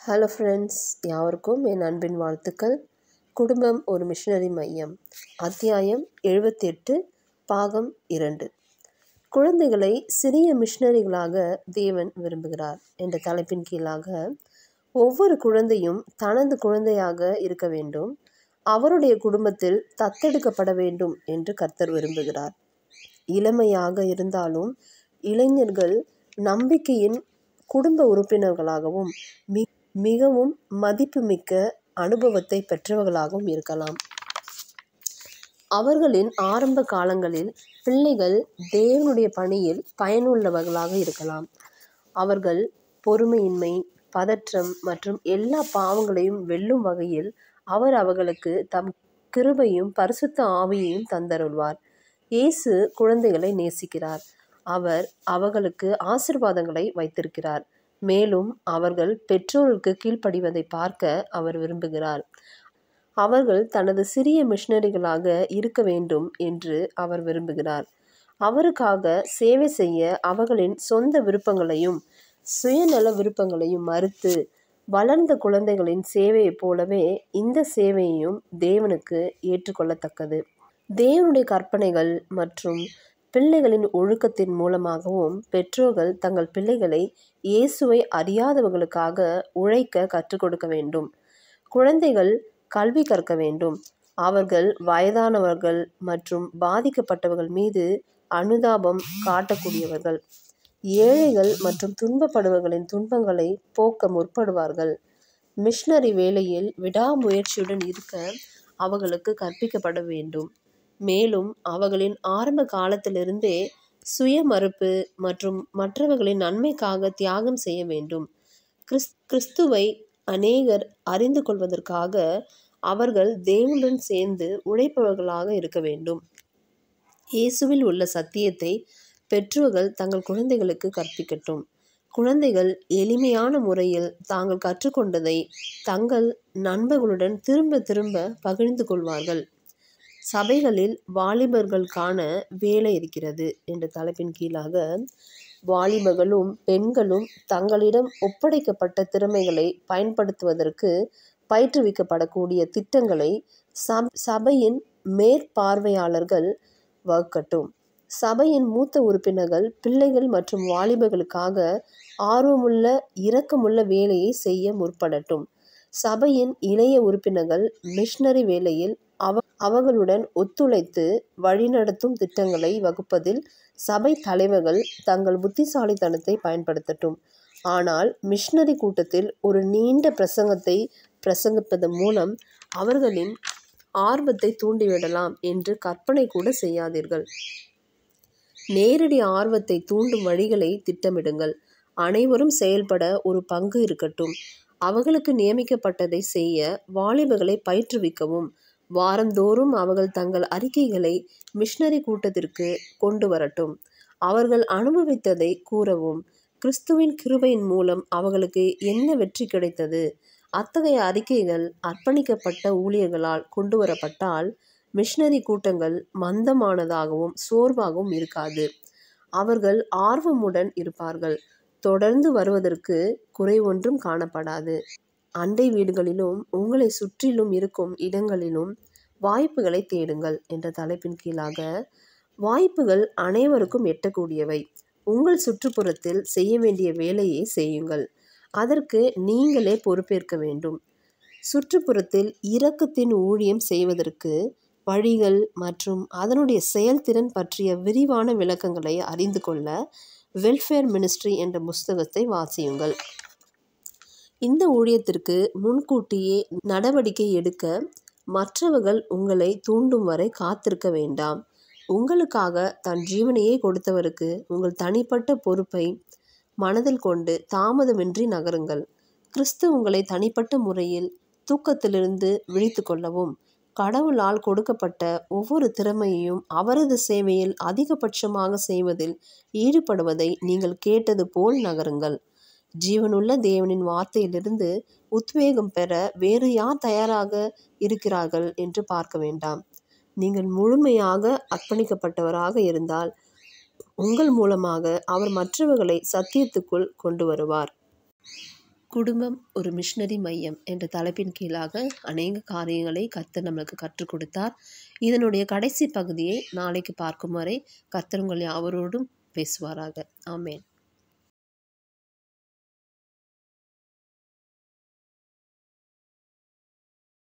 hello friends யாவருக்கும் என் அன்பின் வாழ்த்துக்கள் குடும்பம் ஒரு மிஷனரி மையம் அத்தியாயம் எழுபத்தி எட்டு பாகம் இரண்டு குழந்தைகளை சிறிய மிஷனரிகளாக தேவன் விரும்புகிறார் என்ற தலைப்பின் கீழாக ஒவ்வொரு குழந்தையும் தனது குழந்தையாக இருக்க வேண்டும் அவருடைய குடும்பத்தில் தத்தெடுக்கப்பட வேண்டும் என்று கர்த்தர் விரும்புகிறார் இளமையாக இருந்தாலும் இளைஞர்கள் நம்பிக்கையின் குடும்ப உறுப்பினர்களாகவும் மி மிகவும் மதிப்புமிக்க அனுபவத்தை பெற்றவர்களாகவும் இருக்கலாம் அவர்களின் ஆரம்ப காலங்களில் பிள்ளைகள் தேவனுடைய பணியில் பயனுள்ளவர்களாக இருக்கலாம் அவர்கள் பொறுமையின்மை பதற்றம் மற்றும் எல்லா பாவங்களையும் வெல்லும் வகையில் அவர் அவர்களுக்கு தம் கிருபையும் பரிசுத்த ஆவியையும் தந்தருள்வார் இயேசு குழந்தைகளை நேசிக்கிறார் அவர் அவர்களுக்கு ஆசிர்வாதங்களை வைத்திருக்கிறார் மேலும் அவர்கள் பெற்றோருக்கு கீழ்ப்படிவதை பார்க்க அவர் விரும்புகிறார் அவர்கள் தனது சிறிய மிஷனரிகளாக இருக்க வேண்டும் என்று அவர் விரும்புகிறார் அவருக்காக சேவை செய்ய அவர்களின் சொந்த விருப்பங்களையும் சுயநல விருப்பங்களையும் மறுத்து வளர்ந்த குழந்தைகளின் சேவையைப் போலவே இந்த சேவையையும் தேவனுக்கு ஏற்றுக்கொள்ளத்தக்கது தேவனுடைய கற்பனைகள் மற்றும் பிள்ளைகளின் ஒழுக்கத்தின் மூலமாகவும் பெற்றோர்கள் தங்கள் பிள்ளைகளை இயேசுவை அறியாதவர்களுக்காக உழைக்க கற்றுக் கொடுக்க வேண்டும் குழந்தைகள் கல்வி கற்க வேண்டும் அவர்கள் வயதானவர்கள் மற்றும் பாதிக்கப்பட்டவர்கள் மீது அனுதாபம் காட்டக்கூடியவர்கள் ஏழைகள் மற்றும் துன்பப்படுபவர்களின் துன்பங்களை போக்க முற்படுவார்கள் மிஷனரி வேலையில் விடாமுயற்சியுடன் இருக்க அவர்களுக்கு கற்பிக்கப்பட வேண்டும் மேலும் அவர்களின் ஆரம்ப காலத்திலிருந்தே சுய மறுப்பு மற்றும் மற்றவர்களின் நன்மைக்காக தியாகம் செய்ய வேண்டும் கிறிஸ் கிறிஸ்துவை அநேகர் அறிந்து கொள்வதற்காக அவர்கள் தேவனுடன் சேர்ந்து உழைப்பவர்களாக இருக்க வேண்டும் இயேசுவில் உள்ள சத்தியத்தை பெற்றோர்கள் தங்கள் குழந்தைகளுக்கு கற்பிக்கட்டும் குழந்தைகள் எளிமையான முறையில் தாங்கள் கற்றுக்கொண்டதை தங்கள் நண்பர்களுடன் திரும்ப திரும்ப பகிர்ந்து கொள்வார்கள் சபைகளில் வாலிபர்களுக்கான வேலை இருக்கிறது என்ற தலைப்பின் கீழாக வாலிபர்களும் பெண்களும் தங்களிடம் ஒப்படைக்கப்பட்ட திறமைகளை பயன்படுத்துவதற்கு பயிற்றுவிக்கப்படக்கூடிய திட்டங்களை சப் சபையின் மேற்பார்வையாளர்கள் வகுக்கட்டும் சபையின் மூத்த உறுப்பினர்கள் பிள்ளைகள் மற்றும் வாலிபர்களுக்காக ஆர்வமுள்ள இரக்கமுள்ள வேலையை செய்ய முற்படட்டும் சபையின் இளைய உறுப்பினர்கள் மிஷனரி வேலையில் அவ அவர்களுடன் ஒத்துழைத்து வழிநடத்தும் திட்டங்களை வகுப்பதில் சபை தலைவர்கள் தங்கள் புத்திசாலித்தனத்தை பயன்படுத்தட்டும் ஆனால் மிஷனரி கூட்டத்தில் ஒரு நீண்ட பிரசங்கத்தை பிரசங்கிப்பதன் மூலம் அவர்களின் ஆர்வத்தை தூண்டிவிடலாம் என்று கற்பனை கூட செய்யாதீர்கள் நேரடி ஆர்வத்தை தூண்டும் வழிகளை திட்டமிடுங்கள் அனைவரும் செயல்பட ஒரு பங்கு இருக்கட்டும் அவர்களுக்கு நியமிக்கப்பட்டதை செய்ய வாலிபர்களை பயிற்றுவிக்கவும் வாரந்தோறும் அவர்கள் தங்கள் அறிக்கைகளை மிஷனரி கூட்டத்திற்கு கொண்டு வரட்டும் அவர்கள் அனுபவித்ததை கூறவும் கிறிஸ்துவின் கிருபையின் மூலம் அவர்களுக்கு என்ன வெற்றி கிடைத்தது அத்தகைய அறிக்கைகள் அர்ப்பணிக்கப்பட்ட ஊழியர்களால் கொண்டு வரப்பட்டால் மிஷனரி கூட்டங்கள் மந்தமானதாகவும் சோர்வாகவும் இருக்காது அவர்கள் ஆர்வமுடன் இருப்பார்கள் தொடர்ந்து வருவதற்கு குறை ஒன்றும் காணப்படாது அண்டை வீடுகளிலும் உங்களை சுற்றிலும் இருக்கும் இடங்களிலும் வாய்ப்புகளை தேடுங்கள் என்ற தலைப்பின் கீழாக வாய்ப்புகள் அனைவருக்கும் எட்டக்கூடியவை உங்கள் சுற்றுப்புறத்தில் செய்ய வேண்டிய வேலையை செய்யுங்கள் அதற்கு நீங்களே பொறுப்பேற்க வேண்டும் சுற்றுப்புறத்தில் இரக்கத்தின் ஊழியம் செய்வதற்கு வழிகள் மற்றும் அதனுடைய செயல்திறன் பற்றிய விரிவான விளக்கங்களை அறிந்து கொள்ள வெல்ஃபேர் மினிஸ்ட்ரி என்ற புஸ்தகத்தை வாசியுங்கள் இந்த ஊழியத்திற்கு முன்கூட்டியே நடவடிக்கை எடுக்க மற்றவர்கள் உங்களை தூண்டும் வரை காத்திருக்க வேண்டாம் உங்களுக்காக தன் ஜீவனையே கொடுத்தவருக்கு உங்கள் தனிப்பட்ட பொறுப்பை மனதில் கொண்டு தாமதமின்றி நகருங்கள் கிறிஸ்து உங்களை தனிப்பட்ட முறையில் தூக்கத்திலிருந்து விழித்து கொள்ளவும் கடவுளால் கொடுக்கப்பட்ட ஒவ்வொரு திறமையையும் அவரது சேவையில் அதிகபட்சமாக செய்வதில் ஈடுபடுவதை நீங்கள் கேட்டது போல் நகருங்கள் ஜீவனுள்ள தேவனின் வார்த்தையிலிருந்து உத்வேகம் பெற வேறு யார் தயாராக இருக்கிறார்கள் என்று பார்க்க வேண்டாம் நீங்கள் முழுமையாக அர்ப்பணிக்கப்பட்டவராக இருந்தால் உங்கள் மூலமாக அவர் மற்றவர்களை சத்தியத்துக்குள் கொண்டு வருவார் குடும்பம் ஒரு மிஷினரி மையம் என்ற தலைப்பின் கீழாக அநேக காரியங்களை கர்த்தர் நம்மளுக்கு கற்றுக் கொடுத்தார் இதனுடைய கடைசி பகுதியை நாளைக்கு பார்க்கும் வரை கர்த்தர் உங்கள் யாவரோடும் பேசுவாராக ஆமேன்